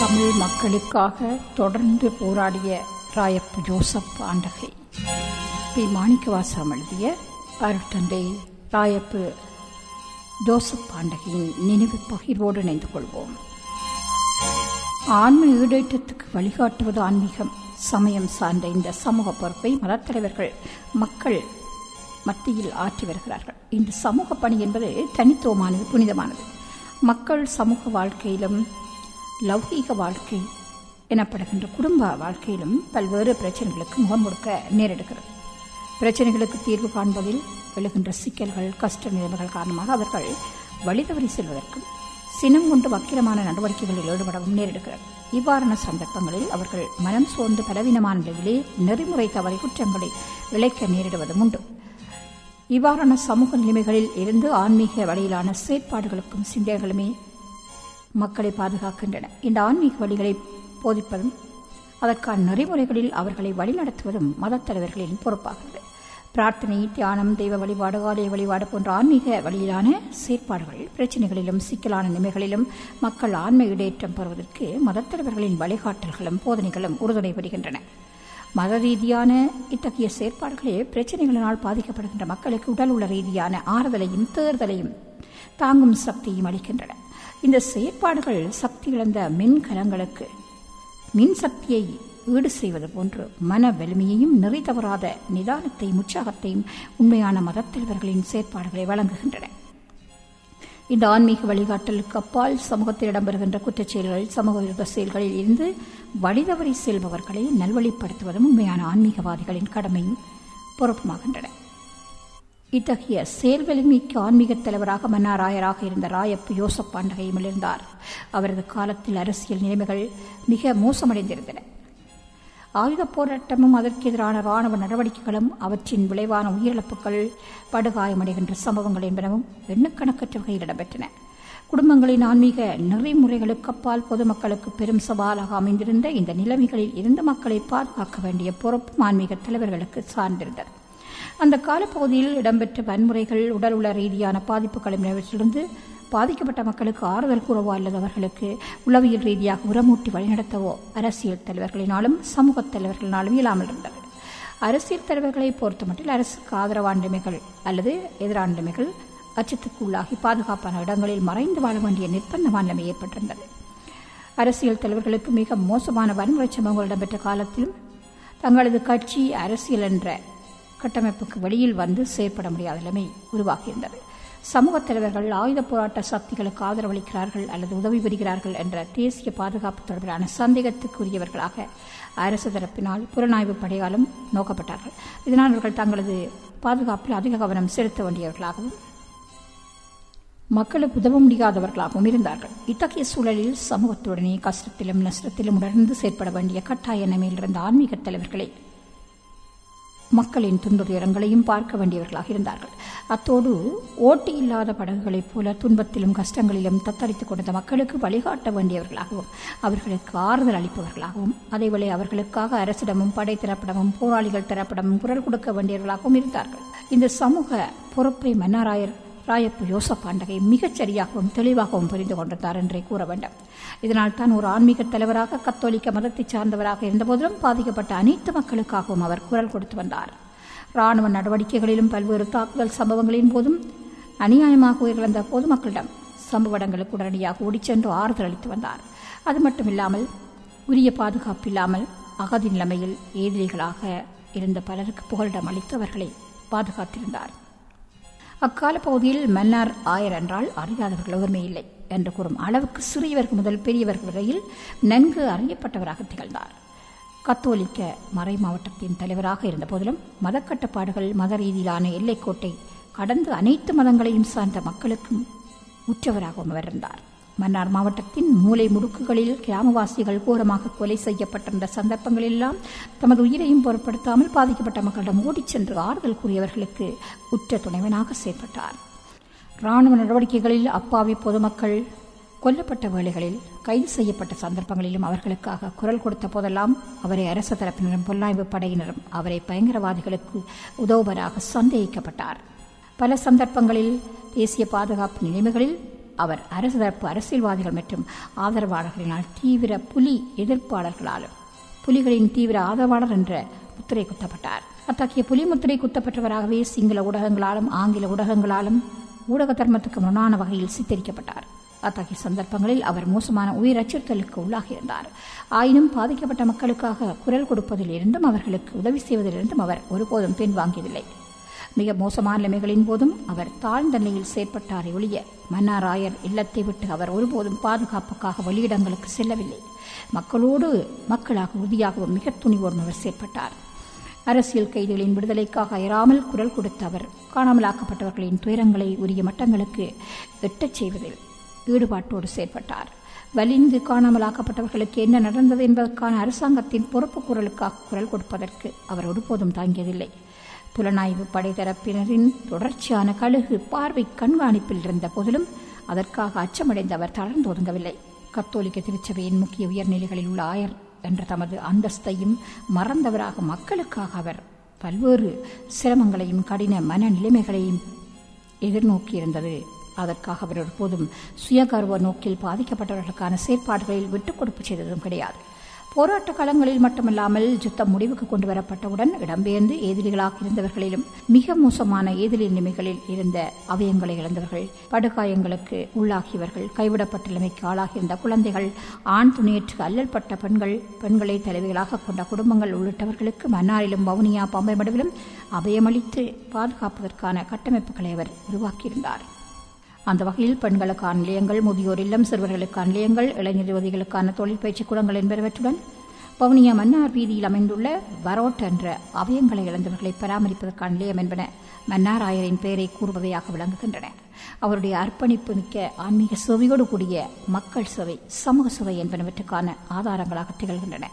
தமிழ் மக்களுக்காக தொடர்ந்து போராடிய ராயப்பு ஜோசப் ஆண்டகை பி மாணிக்கவாசகம் எழுதிய அருட்தந்தை ராயப்பு ஜோசப் ஆண்டகையின் நினைவு பகிர்வோடு இணைந்து கொள்வோம் ஆன்ம ஈடேற்றத்துக்கு வழிகாட்டுவது ஆன்மீகம் சமயம் சார்ந்த இந்த சமூக பொறுப்பை மதத்தலைவர்கள் மக்கள் மத்தியில் ஆற்றி வருகிறார்கள் இந்த சமூக பணி என்பது தனித்துவமானது புனிதமானது மக்கள் சமூக வாழ்க்கையிலும் லௌகீக வாழ்க்கை எனப்படுகின்ற குடும்ப வாழ்க்கையிலும் பல்வேறு பிரச்சனைகளுக்கு முகம் கொடுக்க நேரிடுகிறது பிரச்சனைகளுக்கு தீர்வு காண்பதில் எழுகின்ற சிக்கல்கள் கஷ்ட நிலைமைகள் காரணமாக அவர்கள் வழிதவறி செல்வதற்கும் சினம் கொண்டு வக்கிரமான நடவடிக்கைகளில் ஈடுபடவும் நேரிடுகிறது இவ்வாறான சந்தர்ப்பங்களில் அவர்கள் மனம் சோர்ந்து பலவீனமான நிலையிலே நெறிமுறை தவறை குற்றங்களை இழைக்க நேரிடுவதும் உண்டு இவ்வாறான சமூக நிலைமைகளில் இருந்து ஆன்மீக வழியிலான செயற்பாடுகளுக்கும் சிந்தனைகளுமே மக்களை பாதுகாக்கின்றன இந்த ஆன்மீக வழிகளை போதிப்பதும் அதற்கான நெறிமுறைகளில் அவர்களை வழிநடத்துவதும் மதத் தலைவர்களின் பொறுப்பாகிறது பிரார்த்தனை தியானம் தெய்வ வழிபாடு ஆலய வழிபாடு போன்ற ஆன்மீக வழியிலான செயற்பாடுகள் பிரச்சனைகளிலும் சிக்கலான நிலைமைகளிலும் மக்கள் ஆன்ம இடேற்றம் பெறுவதற்கு மதத் தலைவர்களின் வழிகாட்டல்களும் போதனைகளும் உறுதுணை புரிகின்றன மத ரீதியான இத்தகைய செயற்பாடுகளே பிரச்சனைகளினால் பாதிக்கப்படுகின்ற மக்களுக்கு உடல் உள்ள ரீதியான ஆறுதலையும் தேர்தலையும் தாங்கும் சக்தியும் அளிக்கின்றன இந்த செயற்பாடுகள் சக்தி இழந்த மின்கலங்களுக்கு மின் சக்தியை ஈடு செய்வது போன்று மன வலிமையையும் நெறி தவறாத நிதானத்தையும் உற்சாகத்தையும் உண்மையான மதத்தலைவர்களின் செயற்பாடுகளை வழங்குகின்றன இந்த ஆன்மீக வழிகாட்டலுக்கு அப்பால் சமூகத்தில் இடம்பெறுகின்ற குற்றச் செயல்கள் சமூக விரோத செயல்களில் இருந்து வழிதவறி செல்பவர்களை நல்வழிப்படுத்துவதும் உண்மையான ஆன்மீகவாதிகளின் கடமையும் பொறுப்புமாகின்றன இத்தகைய செயல்வலிமிக்க ஆன்மீகத் தலைவராக மன்னாராயராக இருந்த ராயப்பு யோசப் பாண்டகையும் இருந்தார் அவரது காலத்தில் அரசியல் நிலைமைகள் மிக மோசமடைந்திருந்தன ஆயுதப் போராட்டமும் அதற்கு எதிரான ராணுவ நடவடிக்கைகளும் அவற்றின் விளைவான உயிரிழப்புகள் படுகாயமடைகின்ற சம்பவங்கள் என்பனவும் எண்ணுக்கணக்கற்ற வகையில் இடம்பெற்றன குடும்பங்களின் ஆன்மீக நெறிமுறைகளுக்கு அப்பால் பொதுமக்களுக்கு பெரும் சவாலாக அமைந்திருந்த இந்த நிலைமைகளில் இருந்து மக்களை பாதுகாக்க வேண்டிய பொறுப்பும் ஆன்மீக தலைவர்களுக்கு சார்ந்திருந்தது அந்த காலப்பகுதியில் இடம்பெற்ற வன்முறைகள் உடல் உள்ள ரீதியான பாதிப்புகளை நிறைவேற்றிலிருந்து பாதிக்கப்பட்ட மக்களுக்கு ஆறுதல் கூறவோ அல்லது அவர்களுக்கு உளவியல் ரீதியாக உரமூட்டி வழிநடத்தவோ அரசியல் தலைவர்களினாலும் சமூக தலைவர்களினாலும் இயலாமல் இருந்தது அரசியல் தலைவர்களை பொறுத்தமட்டில் அரசுக்கு ஆதரவான நிலைமைகள் அல்லது எதிரான நிலைமைகள் அச்சத்துக்கு உள்ளாகி பாதுகாப்பான இடங்களில் மறைந்து வாழ வேண்டிய நிர்பந்தமான நிலைமை ஏற்பட்டிருந்தது அரசியல் தலைவர்களுக்கு மிக மோசமான வன்முறை சம்பவங்கள் இடம்பெற்ற காலத்திலும் தங்களது கட்சி அரசியல் என்ற கட்டமைப்புக்கு வெளியில் வந்து செயற்பட முடியாத நிலைமை உருவாகியிருந்தது சமூக தலைவர்கள் ஆயுத போராட்ட சக்திகளுக்கு ஆதரவளிக்கிறார்கள் அல்லது உதவி புரிகிறார்கள் என்ற தேசிய பாதுகாப்பு தொடர்பிலான சந்தேகத்துக்குரியவர்களாக அரசு தரப்பினால் புலனாய்வு படையாலும் நோக்கப்பட்டார்கள் இதனால் அவர்கள் தங்களது பாதுகாப்பில் அதிக கவனம் செலுத்த வேண்டியவர்களாகவும் மக்களுக்கு உதவ முடியாதவர்களாகவும் இருந்தார்கள் இத்தகைய சூழலில் சமூகத்துடனே கஷ்டத்திலும் நஷ்டத்திலும் உணர்ந்து செயற்பட வேண்டிய கட்டாய நிலைமையில் இருந்த ஆன்மீக தலைவர்களை மக்களின் துன்பதுயரங்களையும் பார்க்க வேண்டியவர்களாக இருந்தார்கள் அத்தோடு ஓட்டி இல்லாத படகுகளைப் போல துன்பத்திலும் கஷ்டங்களிலும் தத்தளித்துக் கொண்ட மக்களுக்கு வழிகாட்ட வேண்டியவர்களாகவும் அவர்களுக்கு ஆறுதல் அளிப்பவர்களாகவும் அதேவேளை அவர்களுக்காக அரசிடமும் படை தரப்பிடமும் போராளிகள் தரப்பிடமும் குரல் கொடுக்க வேண்டியவர்களாகவும் இருந்தார்கள் இந்த சமூக பொறுப்பை மன்னாராயர் ராயப்பு யோசப் பாண்டகை மிகச் சரியாகவும் தெளிவாகவும் புரிந்து கொண்டிருந்தார் என்றே கூற வேண்டும் இதனால் தான் ஒரு ஆன்மீக தலைவராக கத்தோலிக்க மதத்தை சார்ந்தவராக இருந்தபோதிலும் பாதிக்கப்பட்ட அனைத்து மக்களுக்காகவும் அவர் குரல் கொடுத்து வந்தார் ராணுவ நடவடிக்கைகளிலும் பல்வேறு தாக்குதல் சம்பவங்களின் போதும் அநியாயமாக உயிரிழந்த பொதுமக்களிடம் சம்பவ இடங்களுக்கு உடனடியாக ஓடிச்சென்று ஆறுதல் அளித்து வந்தார் அது மட்டுமில்லாமல் உரிய பாதுகாப்பு இல்லாமல் அகதி நிலைமையில் ஏதிரிகளாக இருந்த பலருக்கு புகலிடம் அளித்து அவர்களை பாதுகாத்திருந்தார் அக்கால பகுதியில் மன்னார் ஆயர் என்றால் அறியாதவர்கள் எவருமே இல்லை என்று கூறும் அளவுக்கு சிறியவர்கள் முதல் பெரியவர்கள் வரையில் நன்கு அறியப்பட்டவராக திகழ்ந்தார் கத்தோலிக்க மறை மாவட்டத்தின் தலைவராக இருந்த போதிலும் மதக்கட்டுப்பாடுகள் மத ரீதியிலான எல்லைக்கோட்டை கடந்து அனைத்து மதங்களையும் சார்ந்த மக்களுக்கும் உற்றவராகவும் அவர் இருந்தார் மன்னார் மாவட்டத்தின் மூலை முடுக்குகளில் கிராமவாசிகள் கோரமாக கொலை செய்யப்பட்டிருந்த சந்தர்ப்பங்களெல்லாம் தமது உயிரையும் பொருட்படுத்தாமல் பாதிக்கப்பட்ட மக்களிடம் ஓடிச் சென்று ஆறுதல் கூறியவர்களுக்கு உற்ற துணைவனாக செயற்பட்டார் ராணுவ நடவடிக்கைகளில் அப்பாவி பொதுமக்கள் கொல்லப்பட்ட வேளைகளில் கைது செய்யப்பட்ட சந்தர்ப்பங்களிலும் அவர்களுக்காக குரல் கொடுத்த போதெல்லாம் அவரை அரசு தரப்பினரும் புலனாய்வு படையினரும் அவரை பயங்கரவாதிகளுக்கு உதவுவராக சந்தேகிக்கப்பட்டார் பல சந்தர்ப்பங்களில் தேசிய பாதுகாப்பு நிலைமைகளில் அவர் அரசு தரப்பு அரசியல்வாதிகள் மற்றும் ஆதரவாளர்களினால் தீவிர புலி எதிர்ப்பாளர்களாலும் புலிகளின் தீவிர ஆதரவாளர் என்ற முத்திரை குத்தப்பட்டார் அத்தகைய புலி முத்திரை குத்தப்பட்டவராகவே சிங்கள ஊடகங்களாலும் ஆங்கில ஊடகங்களாலும் ஊடக தர்மத்துக்கு முரணான வகையில் சித்தரிக்கப்பட்டார் அத்தகைய சந்தர்ப்பங்களில் அவர் மோசமான உயிர் அச்சுறுத்தலுக்கு உள்ளாகியிருந்தார் ஆயினும் பாதிக்கப்பட்ட மக்களுக்காக குரல் கொடுப்பதில் இருந்தும் அவர்களுக்கு உதவி செய்வதிலிருந்தும் அவர் ஒருபோதும் பின்வாங்கியதில்லை மிக மோசமான நிலைமைகளின் போதும் அவர் தாழ்ந்த நிலையில் செயற்பட்டாரே ஒழிய மன்னாராயர் இல்லத்தை விட்டு அவர் ஒருபோதும் பாதுகாப்புக்காக வெளியிடங்களுக்கு செல்லவில்லை மக்களோடு மக்களாக உறுதியாகவும் மிக துணிவோடும் அவர் செயற்பட்டார் அரசியல் கைதிகளின் விடுதலைக்காக அயராமல் குரல் கொடுத்த அவர் காணாமலாக்கப்பட்டவர்களின் துயரங்களை உரிய மட்டங்களுக்கு எட்டச் செய்வதில் ஈடுபாட்டோடு செயற்பட்டார் வலிந்து காணாமலாக்கப்பட்டவர்களுக்கு என்ன நடந்தது என்பதற்கான அரசாங்கத்தின் பொறுப்பு குரலுக்காக குரல் கொடுப்பதற்கு அவர் ஒருபோதும் தாங்கியதில்லை புலனாய்வு படை தரப்பினரின் தொடர்ச்சியான கழுகு பார்வை கண்காணிப்பில் இருந்த போதிலும் அதற்காக அச்சமடைந்த அவர் தளர்ந்து ஒதுங்கவில்லை கத்தோலிக்க திருச்சபையின் முக்கிய உயர்நிலைகளில் உள்ள ஆயர் என்ற தமது அந்தஸ்தையும் மறந்தவராக மக்களுக்காக அவர் பல்வேறு சிரமங்களையும் கடின மன நிலைமைகளையும் எதிர்நோக்கியிருந்தது அதற்காக அவர் ஒருபோதும் சுயகர்வ நோக்கில் பாதிக்கப்பட்டவர்களுக்கான செயற்பாடுகளில் விட்டுக் கொடுப்பு செய்ததும் கிடையாது போராட்ட களங்களில் மட்டுமல்லாமல் யுத்தம் முடிவுக்கு கொண்டு வரப்பட்டவுடன் இடம்பெயர்ந்து எதிரிகளாக இருந்தவர்களிலும் மிக மோசமான எதிரி நிலைமைகளில் இருந்த அவயங்களை இழந்தவர்கள் படுகாயங்களுக்கு உள்ளாகியவர்கள் கைவிடப்பட்ட நிலைமைக்கு ஆளாகியிருந்த குழந்தைகள் ஆண் துணையற்று அல்லல்பட்ட பெண்கள் பெண்களை தலைவிகளாக கொண்ட குடும்பங்கள் உள்ளிட்டவர்களுக்கு மன்னாரிலும் வவுனியா பம்பை மடுவிலும் அபயமளித்து பாதுகாப்பதற்கான கட்டமைப்புகளை அவர் உருவாக்கியிருந்தார் அந்த வகையில் பெண்களுக்கான நிலையங்கள் முதியோர் இல்லம் சிறுவர்களுக்கான நிலையங்கள் இளைஞர் யுவதிகளுக்கான தொழில் பயிற்சி கூடங்கள் என்பவற்றுடன் வவுனியா மன்னார் வீதியில் அமைந்துள்ள வரோட் என்ற அவயங்களை இழந்தவர்களை பராமரிப்பதற்கான நிலையம் என்பன மன்னார் ஆயரின் பெயரை கூறுபவையாக விளங்குகின்றன அவருடைய அர்ப்பணிப்பு மிக்க ஆன்மீக சேவையோடு கூடிய மக்கள் சேவை சமூக சேவை என்பனவற்றுக்கான ஆதாரங்களாக திகழ்கின்றன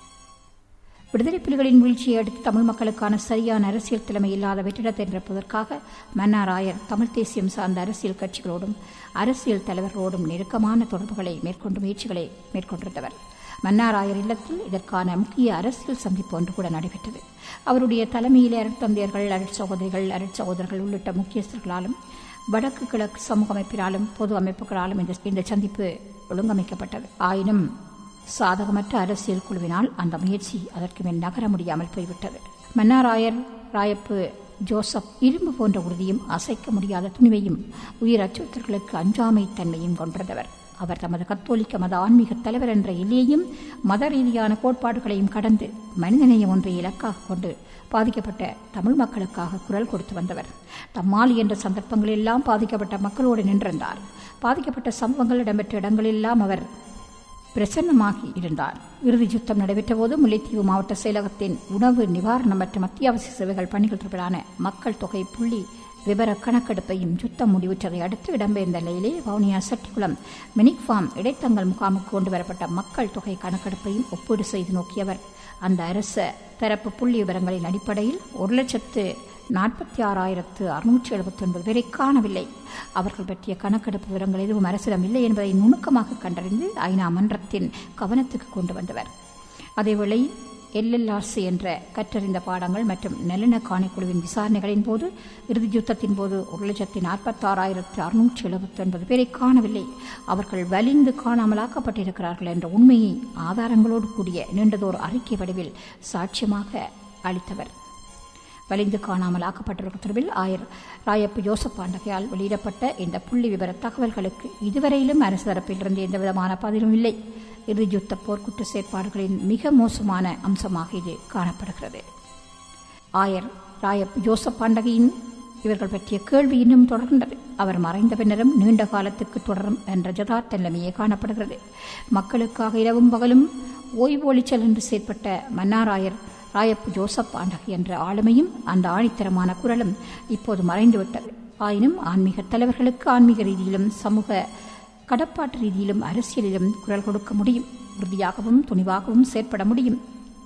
விடுதலை புலிகளின் வீழ்ச்சியை அடுத்து தமிழ் மக்களுக்கான சரியான அரசியல் தலைமை இல்லாத வெற்றிடத்தை நிரப்புவதற்காக மன்னார் ஆயர் தமிழ் தேசியம் சார்ந்த அரசியல் கட்சிகளோடும் அரசியல் தலைவர்களோடும் நெருக்கமான தொடர்புகளை மேற்கொண்டு முயற்சிகளை மேற்கொண்டிருந்தவர் மன்னார் ஆயர் இல்லத்தில் இதற்கான முக்கிய அரசியல் சந்திப்பு ஒன்று கூட நடைபெற்றது அவருடைய தலைமையிலே அருட்தந்தையர்கள் அருட்சகோதரிகள் அருட்சகோதரர்கள் உள்ளிட்ட முக்கியஸ்தர்களாலும் வடக்கு கிழக்கு சமூக அமைப்பினாலும் பொது அமைப்புகளாலும் இந்த இந்த சந்திப்பு ஒழுங்கமைக்கப்பட்டது ஆயினும் சாதகமற்ற அரசியல் குழுவினால் அந்த முயற்சி அதற்கு மேல் நகர முடியாமல் போய்விட்டது மன்னாராயர் ராயப்பு ஜோசப் இரும்பு போன்ற உறுதியும் அசைக்க முடியாத துணிவையும் உயிர் அச்சுறுத்தல்களுக்கு அஞ்சாமை தன்மையும் கொண்டிருந்தவர் அவர் தமது கத்தோலிக்க மத ஆன்மீக தலைவர் என்ற எல்லையையும் மத ரீதியான கோட்பாடுகளையும் கடந்து மனிதநேயம் ஒன்றை இலக்காக கொண்டு பாதிக்கப்பட்ட தமிழ் மக்களுக்காக குரல் கொடுத்து வந்தவர் தம்மால் என்ற சந்தர்ப்பங்களெல்லாம் பாதிக்கப்பட்ட மக்களோடு நின்றிருந்தார் பாதிக்கப்பட்ட சம்பவங்கள் இடம்பெற்ற இடங்களெல்லாம் அவர் பிரசன்னமாகி இருந்தார் இறுதி யுத்தம் நடைபெற்ற போது முல்லைத்தீவு மாவட்ட செயலகத்தின் உணவு நிவாரணம் மற்றும் அத்தியாவசிய சேவைகள் பணிகள் தொடர்பிலான மக்கள் தொகை புள்ளி விவர கணக்கெடுப்பையும் யுத்தம் முடிவுற்றதை அடுத்து இடம்பெயர்ந்த நிலையிலே வவுனியா செட்டிக்குளம் மினிக் ஃபார்ம் இடைத்தங்கள் முகாமுக்கு கொண்டு வரப்பட்ட மக்கள் தொகை கணக்கெடுப்பையும் ஒப்பீடு செய்து நோக்கியவர் அந்த அரச தரப்பு புள்ளி விவரங்களின் அடிப்படையில் ஒரு லட்சத்து நாற்பத்தி ஆறாயிரத்து அறுநூற்றி எழுபத்தி ஒன்பது பேரை காணவில்லை அவர்கள் பற்றிய கணக்கெடுப்பு விவரங்கள் எதுவும் அரசிடம் இல்லை என்பதை நுணுக்கமாக கண்டறிந்து ஐநா மன்றத்தின் கவனத்துக்கு கொண்டு வந்தவர் அதேவேளை எல்எல்ஆர்சி என்ற கற்றறிந்த பாடங்கள் மற்றும் நல்லெண்ண காணிக்குழுவின் விசாரணைகளின் போது இறுதி யுத்தத்தின் போது ஒரு லட்சத்தி நாற்பத்தாறாயிரத்து அறுநூற்றி எழுபத்தி ஒன்பது பேரை காணவில்லை அவர்கள் வலிந்து காணாமலாக்கப்பட்டிருக்கிறார்கள் என்ற உண்மையை ஆதாரங்களோடு கூடிய நீண்டதோர் அறிக்கை வடிவில் சாட்சியமாக அளித்தவர் வலிந்து காணாமல் ஆக்கப்பட்டவர்கள் தொடர்பில் ஆயர் ராயப்பு ஜோசப் பாண்டகையால் வெளியிடப்பட்ட இந்த புள்ளி விவர தகவல்களுக்கு இதுவரையிலும் அரசு தரப்பிலிருந்து எந்தவிதமான பதிலும் இல்லை இறுதி யுத்த போர்க்குற்ற செயற்பாடுகளின் மிக மோசமான அம்சமாக இது காணப்படுகிறது ஆயர் ராயப் ஜோசப் பாண்டகையின் இவர்கள் பற்றிய கேள்வி இன்னும் தொடர்கின்றது அவர் மறைந்த பின்னரும் நீண்ட காலத்துக்கு தொடரும் என்ற ஜதார்த்த நிலைமையே காணப்படுகிறது மக்களுக்காக இரவும் பகலும் ஓய்வு ஒளிச்சல் என்று செயற்பட்ட மன்னாராயர் ராயப்பு ஜோசப் பாண்டகி என்ற ஆளுமையும் அந்த ஆணித்தரமான குரலும் இப்போது மறைந்துவிட்டது ஆயினும் ஆன்மீக தலைவர்களுக்கு ஆன்மீக ரீதியிலும் சமூக கடப்பாட்டு ரீதியிலும் அரசியலிலும் குரல் கொடுக்க முடியும் உறுதியாகவும் துணிவாகவும் செயற்பட முடியும்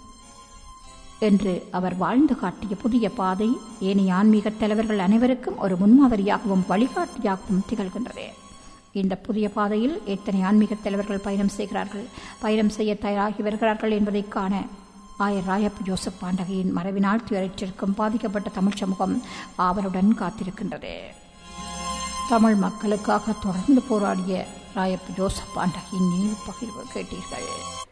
என்று அவர் வாழ்ந்து காட்டிய புதிய பாதை ஏனைய ஆன்மீக தலைவர்கள் அனைவருக்கும் ஒரு முன்மாதிரியாகவும் வழிகாட்டியாகவும் திகழ்கின்றது இந்த புதிய பாதையில் எத்தனை ஆன்மீக தலைவர்கள் பயணம் செய்கிறார்கள் பயணம் செய்ய தயாராகி வருகிறார்கள் என்பதை காண ஆயர் ராயப் ஜோசப் பாண்டகையின் மறைவினால் துயரற்றிருக்கும் பாதிக்கப்பட்ட தமிழ் சமூகம் ஆவலுடன் காத்திருக்கின்றது தமிழ் மக்களுக்காக தொடர்ந்து போராடிய ராயப் ஜோசப் பாண்டகியின் நினைவு பகிர்வு கேட்டீர்கள்